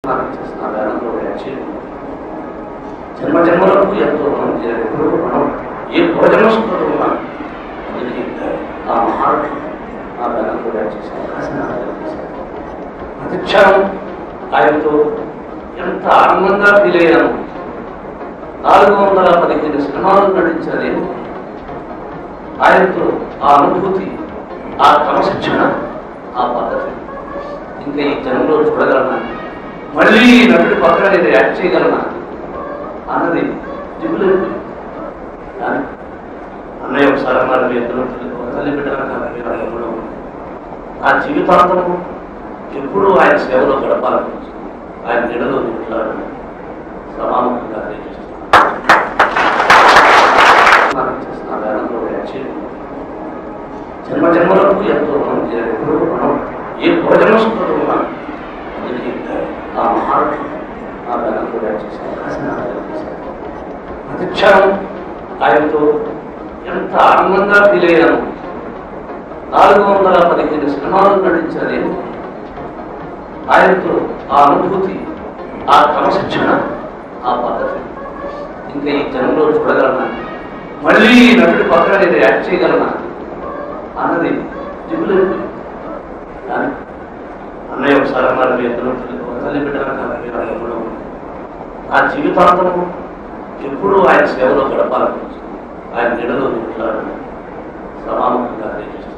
నాకు చేసిన వేదంలో వ్యాఖ్య జన్మ జన్మలకు ఎంతో రుణం చేయాలి. ఎప్పుడు రుణం ఏ భోజనస్తుడు ఉన్నా అందుకే ఆ మహారాజు ఆ వేదంలో వ్యాఖ్య అవకాశం నాకు కలిగించారు. ప్రతిక్షణం ఆయనతో ఎంత ఆనందంగా ఫీల్ అయ్యాను నాలుగు వందల పదిహేను సినిమాలు నటించిన నేను ఆయనతో ఆ అనుభూతి ఆ క్రమశిక్షణ ఆ పద్ధతి ఇంకా ఈ జనంలో చూడగలనా మళ్ళీ ఈ నటుడి పక్కన నేను యాక్ట్ చేయగలనా అన్నది దిగులేదు కానీ అన్నయ్య ఒకసారి అన్నారు మీ ఇద్దరు ఒక తల్లి బిడ్డల కాబట్టి రంగంలో నా జీవితాంతము ఎప్పుడూ ఆయన సేవలో గడపాలని ఆయన నీడలో నిట్లాడని సమాముఖంగా తెలియజేస్తున్నాను చేసిన వేదంలో వ్యాఖ్య జన్మ జన్మలకు ఎంతో రుణం చేయాలి. ఎప్పుడు రుణం ఏ భోజనస్తుడు ఉన్నా అందుకే ఆ మహారాజు ఆ వేదంలో వ్యాఖ్య అవకాశం నాకు కలిగించారు. ప్రతిక్షణం ఆయనతో ఎంత ఆనందంగా ఫీల్ అయ్యాను నాలుగు వందల పదిహేను సినిమాలు నటించిన నేను ఆయనతో ఆ అనుభూతి ఆ క్రమశిక్షణ ఆ పద్ధతి ఇంకా ఈ జనంలో చూడగలనా మళ్ళీ ఈ నటుడి పక్కన నేను యాక్ట్ చేయగలనా అన్నది దిగులేదు కానీ అన్నయ్య ఒకసారి అన్నారు మీ ఇద్దరు ఒక తల్లి బిడ్డల కాబట్టి రంగంలో నా జీవితాంతము ఎప్పుడూ ఆయన సేవలో గడపాలని ఆయన నీడలో నిట్లాడని సమాముఖంగా తెలియజేస్తున్నాను